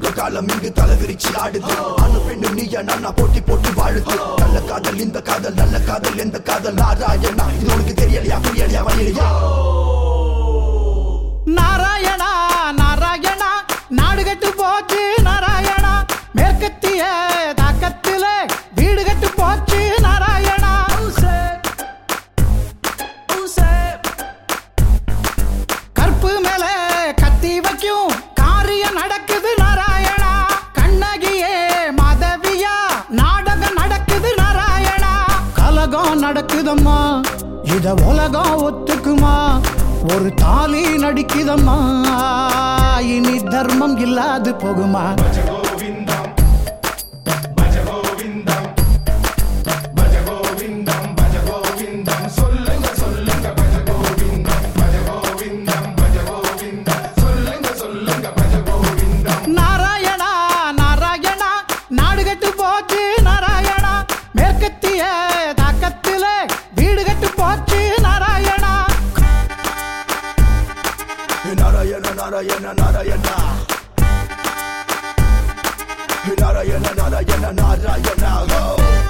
யுக காலம் இங்கு தலைவிரிச்சு ஆடுது ஆணு பெண்ணு நீயா நானா போட்டி போட்டு வாழுது நல்ல காதல் இந்த காதல் நல்ல காதல் எந்த காதல் நாராயணா இது உனக்கு தெரியலையா புரியலையா வழியலையா நாராயணா நாராயணா நாடு கட்டு போச்சு நாராயணா மேற்கத்திய தாக்கத்திலே வீடு கட்டு போச்சு நாராயணா கற்பு மேல கத்தி வைக்கும் காரியம் நடக்குது நாராயணா கண்ணகியே மாதவியா நாடகம் நடக்குது நாராயணா கலகம் நடக்குதம்மா இத உலகம் ஒத்துக்குமா ஒரு தாலி நடிக்குதம்மா இனி தர்மம் இல்லாது போகுமா நாராயணா நாராயணா நாடு கட்டு போச்சு நாராயணா மேற்கத்திய தாக்கத்திலே வீடு கட்டு போச்சு நாராயணா நாராயண நாராயண நாராயணா நாராயண நாராயண நாராயணா ஓ.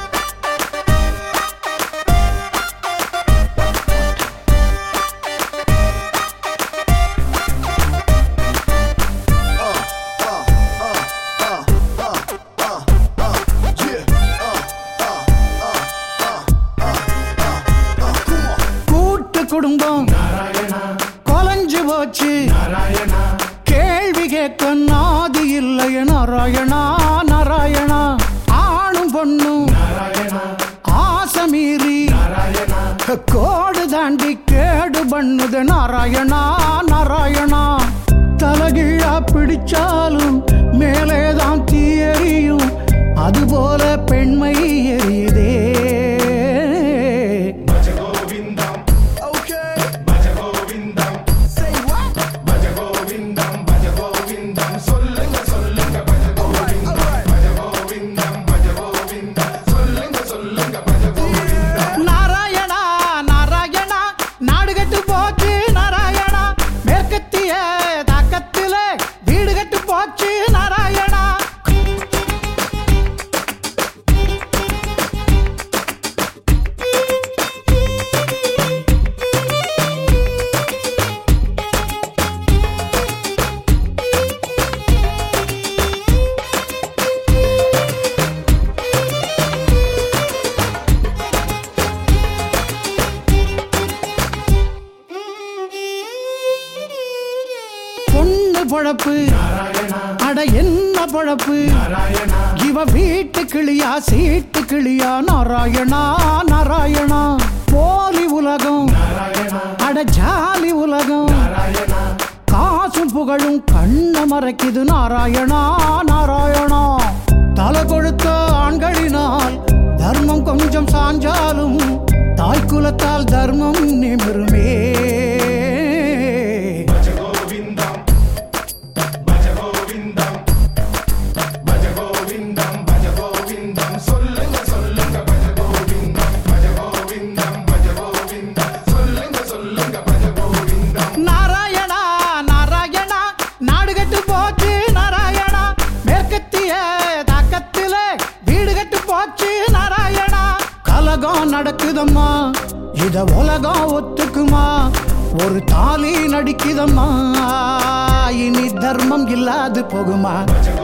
கூட்டு குடும்பம் கொலைஞ்சு போச்சு கேள்வி கேட்க நாதி இல்லைய நாராயணா நாராயணா ஆணும் பொண்ணும் ஆசை மீறி கோடு தாண்டி கேடு பண்ணுது நாராயணா நாராயணா தலகிழா பிடிச்சாலும் மேலேதான் தீ எரியும் அதுபோல பெண்மை எரியுதே Okay. Say what? Alright, alright. Narayana Narayana நாடு கட்டு போச்சு நாராயணா மேற்கத்திய தாக்கத்திலே வீடு கட்டு போச்சு நாராயணா பொண்ணு பொழப்பு அட என்ன பொழப்பு இவ வீட்டு கிளியா சீட்டு கிளியா நாராயணா நாராயணா போலி உலகம் அட ஜாலி உலகம் காசும் புகழும் கண்ண மறைக்குது நாராயணா நாராயணா தலை கொழுத்த ஆண்களினால் தர்மம் கொஞ்சம் சாஞ்சாலும் தாய் குலத்தால் தர்மம் நிமிருமே நாராயணா நாராயணா நாடு கட்டு போச்சு நாராயணா மேற்கத்திய தாக்கத்திலே வீடு கட்டு போச்சு நாராயணா கலகம் நடக்குதம்மா இத உலகம் ஒத்துக்குமா ஒரு தாலி நடிக்குதம்மா இனி தர்மம் இல்லாது போகுமா